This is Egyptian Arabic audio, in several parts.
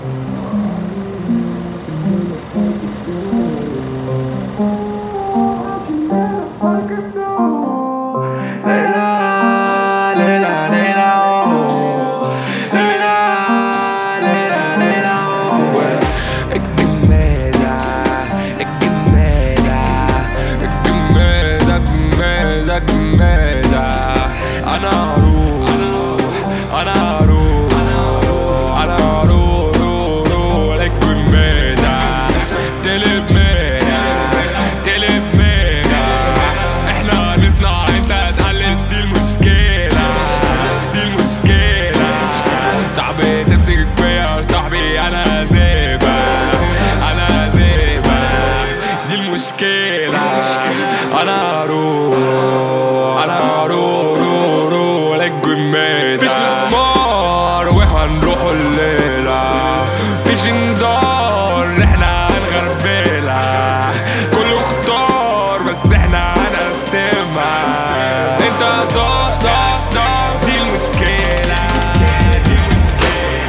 انا اروح انا اروح انا اروح روح روح لك بالميزة تقلب مينا تقلب مينا احنا نصنع انت تقلد دي المشكلة دي المشكلة صاحبي تمسك بيا صاحبي انا زيبة انا زيبة دي المشكلة انا اروح انا اروح روح روح لك بالميزة فيش مسمار وهنروح الليلة فيش انذار احنا هنغربلها كله اختار بس احنا هنقسمها انت ضاع ضاع ضاع دي المشكلة دي المشكلة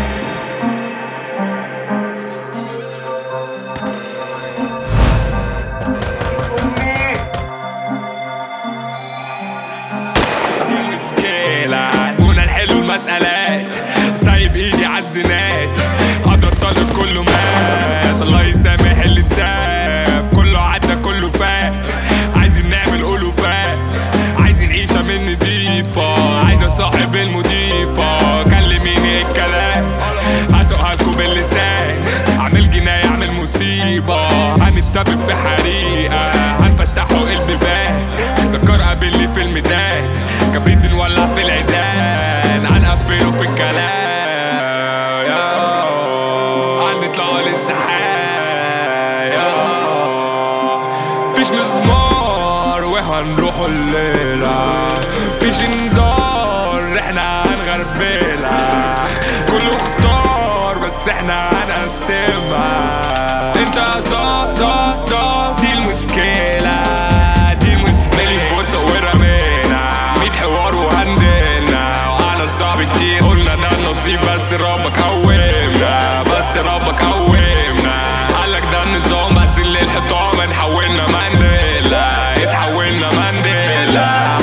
دي مشكلة سيبونا نحل المسألات سايب ايدي عالزنات قدر طالب كله مات الله يسامح اللي ساب كله عدى كله فات عايزين نعمل ألوفات عايزين عيشة من نضيفة عايز اصاحب المضيفة كلميني الكلام هسوقها لكم باللسان اعمل جناية اعمل مصيبة هنتسبب في حريقة هنفتحوا البيبان دكار قابلني في الميدان كبريت بنولع في العيدان هنقفله في الكلام يا هنطلعوا للسحاب يا فيش مزمار وهنروحوا الليلة فيش انذار احنا هنغربلها كله اختار بس احنا هنقسمها انت ضاع ضاع ضاع دي المشكلة دي المشكلة لي فرصة ورمينا ميت حوار وهندلنا وقعنا صعب كتير قلنا ده النصيب بس ربك قومنا بس ربك قومنا قالك ده النظام بس اللي الحيطان اتحولنا مانديلا اتحولنا مانديلا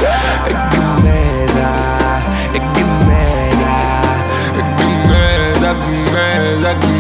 الجمازة الجمازة الجمازة الجمازة الجمازة